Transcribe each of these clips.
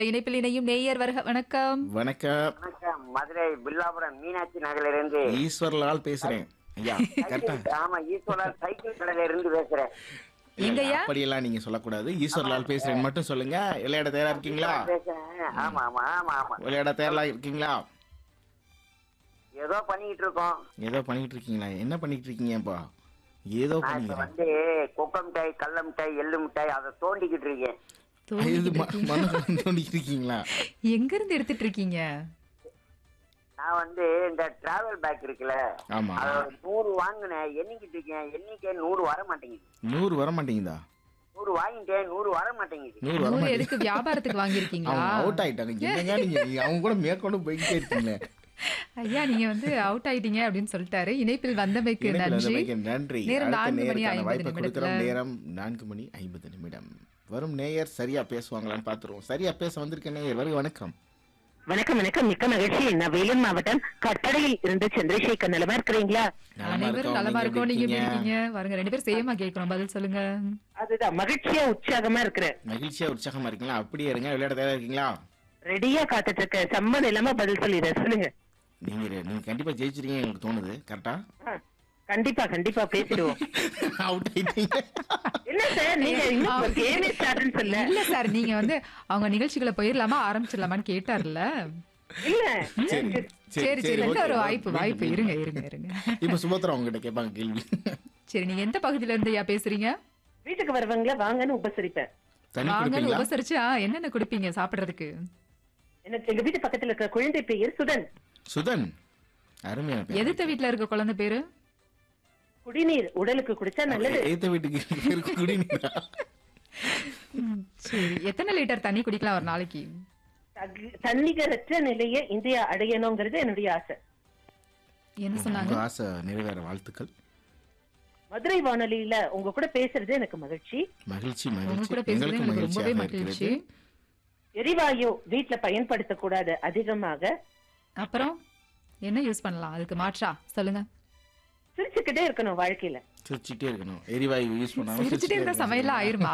இணைப்பில் இணையும் நேயர் வருக வணக்கம் வணக்கம் வணக்கம் மதுரை பில்லாபுரம் மீனாட்சி நகர்ல இருந்து ஈஸ்வர்லால் பேசுறேன் ஐயா கரெக்டா சைக்கிள் ஆமா ஈஸ்வரர் சைக்கிள் கடையில இருந்து பேசுறேன் எங்கய்யா? அப்படியெல்லாம் நீங்க சொல்லக்கூடாது ஈஸ்வர்லால் பேசுறேன் மட்டும் சொல்லுங்க விளையாட தயாரா இருக்கீங்களா பேசுறேன் ஆமா ஆமா ஆமா ஆமா விளையாட தயாரா இருக்கீங்களா ஏதோ பண்ணிட்டு இருக்கோம் ஏதோ பண்ணிட்டு இருக்கீங்களா என்ன பண்ணிட்டு இருக்கீங்கப்பா ஏதோ நான் இப்ப பண்ணீங்க வந்து கொக்க மிட்டாய் கடல மிட்டாய் எள்ளு மிட்டாய் அதை தோண்டிக்கிட்டு இருக்கேன் இது தோண்டிக்கிட்டு ம- இருக்கீங்க. மனசுல தோண்டிட்டு இருக்கீங்களா எங்க இருந்து எடுத்துட்டு இருக்கீங்க நான் வந்து இந்த டிராவல் பேக் இருக்குல்ல ஆமா அத ஒரு நூறு வாங்கினேன் எண்ணிக்கிட்டு இருக்கேன் எண்ணிக்கை நூறு வர மாட்டேங்குது நூறு வர மாட்டேங்குதா நூறு வாங்கிட்டேன் நூறு வர மாட்டேங்குது நூறு வர நூறு மாட்டேங்குது எதுக்கு வியாபாரத்துக்கு வாங்கியிருக்கீங்களா அவங்க அவுட் ஆயிட்டாங்க என்னங்க நீங்க நீங்க அவங்க கூட மேற்கொண்டு போய்கிட்டே இருக்கீங்க ஐயா நீங்க வந்து அவுட் ஆயிட்டீங்க அப்படின்னு சொல்லிட்டாரு இணைப்பில் வந்தமைக்கு இணைப்பில் நன்றி வந்தமைக்கு நன்றி நேரம் அடுத்த நான்கு மணி நேயருக்கான ஐம்பது வாய்ப்பை கொடுக்கிறோம் நிமிடத்துல நேரம் நான்கு மணி ஐம்பது நிமிடம் வரும் நேயர் சரியா பேசுவாங்களான்னு பாத்துருவோம் சரியா பேச வந்திருக்க நேயர் வருக வணக்கம் வணக்கம் வணக்கம் மிக்க மகிழ்ச்சி நான் வேலூர் மாவட்டம் கட்டடையில் இருந்து சந்திரசேகர் நலமா இருக்கிறீங்களா நலமா அனைவரும் இருக்கோம். நலமா நீங்க இருக்கோம் எப்படி நீங்க எப்படி இருக்கீங்க? இருக்கீங்க பாருங்க ரெண்டு பேரும் சேமா கேட்கணும் பதில் சொல்லுங்க அதுதான் மகிழ்ச்சியா உற்சாகமா இருக்கிறேன் மகிழ்ச்சியா உற்சாகமா இருக்கீங்களா அப்படியே இருங்க விளையாட தயாரா இருக்கீங்களா ரெடியா காத்துட்டு இருக்க சம்மதம் இல்லாம பதில் சொல்லிடுறேன் சொல்லுங்க நீங்க நீங்க கண்டிப்பா ஜெயிச்சிருக்கீங்க எனக்கு தோணுது கரெக்டா ஆ, கண்டிப்பா கண்டிப்பா பேசிடுவோம் அவுட் ஆயிட்டீங்க இல்ல சார் நீங்க இன்னும் கேமே ஸ்டார்ட்னு சொல்ல இல்ல சார் நீங்க வந்து அவங்க நிகழ்ச்சிகளை போயிடலாமா ஆரம்பிச்சிடலாமான்னு கேட்டார்ல இல்ல சரி சரி சரி okay. இன்னும் ஒரு வாய்ப்பு மீண்டும், வாய்ப்பு மீண்டும். இருங்க இருங்க இருங்க இப்ப சுபத்ரா உங்ககிட்ட கேட்பாங்க கேள்வி சரி நீங்க எந்த பகுதியில இருந்து ஐயா பேசுறீங்க வீட்டுக்கு வருவாங்களா வாங்கன்னு உபசரிப்பேன் தண்ணி வாங்கன்னு குடிப்பீங்களா உபசரிச்சு ஆ, என்னென்ன குடிப்பீங்க சாப்பிடுறதுக்கு எனக்கு எங்க வீட்டு பக்கத்துல இருக்க குழந்தை பெயர் சுதன் சுதன் அருமையான பேர். எதிர்த்த வீட்ல இருக்க குழந்தை பேரு குடிநீர் உடலுக்கு குடிச்சா நல்லது எய்த்த வீட்டுக்கு பேரு குடிநீரா ம், சரி எத்தனை லிட்டர் தண்ணி குடிக்கலாம் ஒரு நாளைக்கு தகு- தன்னிகரற்ற நிலையை இந்தியா அடையணுங்கிறது என்னுடைய ஆசை என்ன சொன்னாங்க உங்க ஆசை நிறைவேற வாழ்த்துக்கள் மதுரை வானொலியில உங்க கூட பேசுறது எனக்கு மகிழ்ச்சி மகிழ்ச்சி உங்க மகிழ்ச்சி கூட பேசுறது எங்களுக்கும் எனக்கு ரொம்பவே மகிழ்ச்சியாக மகிழ்ச்சி இருக்கிறது எரிவாயு வீட்ல பயன்படுத்தக்கூடாது அதிகமாக அப்புறம் என்ன யூஸ் பண்ணலாம் அதுக்கு மாற்றா சொல்லுங்க சிரிச்சுக்கிட்டே இருக்கணும் வாழ்க்கையில சிரிச்சுட்டே இருக்கணும் எரிவாயு யூஸ் பண்ணாம சிரிச்சுட்டே இருந்தா சமையல்லாம் ஆயிருமா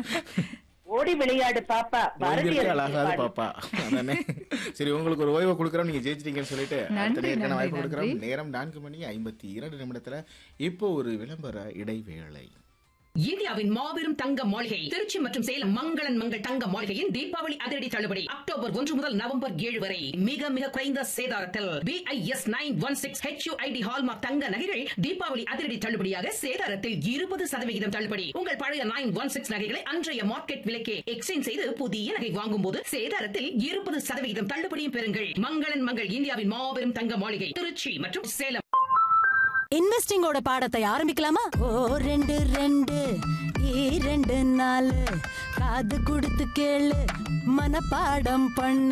ஓடி விளையாடு பாப்பா பாரதியார் அழகாது பாடல். பாப்பா அதானே சரி உங்களுக்கு ஒரு ஓய்வு கொடுக்குறோம் நீங்க ஜெயிச்சிட்டீங்கன்னு சொல்லிட்டு நன்றி, அடுத்த நேரத்துக்கான நன்றி, வாய்ப்பு கொடுக்குறோம் நன்றி. நேரம் நான்கு மணி ஐம்பத்தி இரண்டு நிமிடத்துல இப்போ ஒரு விளம்பர இடைவேளை இந்தியாவின் மாபெரும் தங்க மாளிகை திருச்சி மற்றும் சேலம் மங்களன் மங்கள் தங்க மாளிகையின் தீபாவளி அதிரடி தள்ளுபடி அக்டோபர் ஒன்று முதல் நவம்பர் ஏழு வரை மிக மிக குறைந்த சேதாரத்தில் BIS nine one six HUID hallmark தங்க நகைகள் தீபாவளி அதிரடி தள்ளுபடியாக சேதாரத்தில் இருபது சதவிகிதம் தள்ளுபடி உங்கள் பழைய நைன் ஒன் சிக்ஸ் நகைகளை அன்றைய மார்க்கெட் விலைக்கே எக்ஸ்சேஞ்ச் செய்து புதிய நகை வாங்கும் போது சேதாரத்தில் இருபது சதவிகிதம் தள்ளுபடியும் பெறுங்கள் மங்களன் மங்கள் இந்தியாவின் மாபெரும் தங்க மாளிகை திருச்சி மற்றும் சேலம் இன்வெஸ்டிங்கோட பாடத்தை ஆரம்பிக்கலாமா ஓ ரெண்டு ரெண்டு இரண்டு நாலு காது கொடுத்து கேளு மனப்பாடம் பண்ணு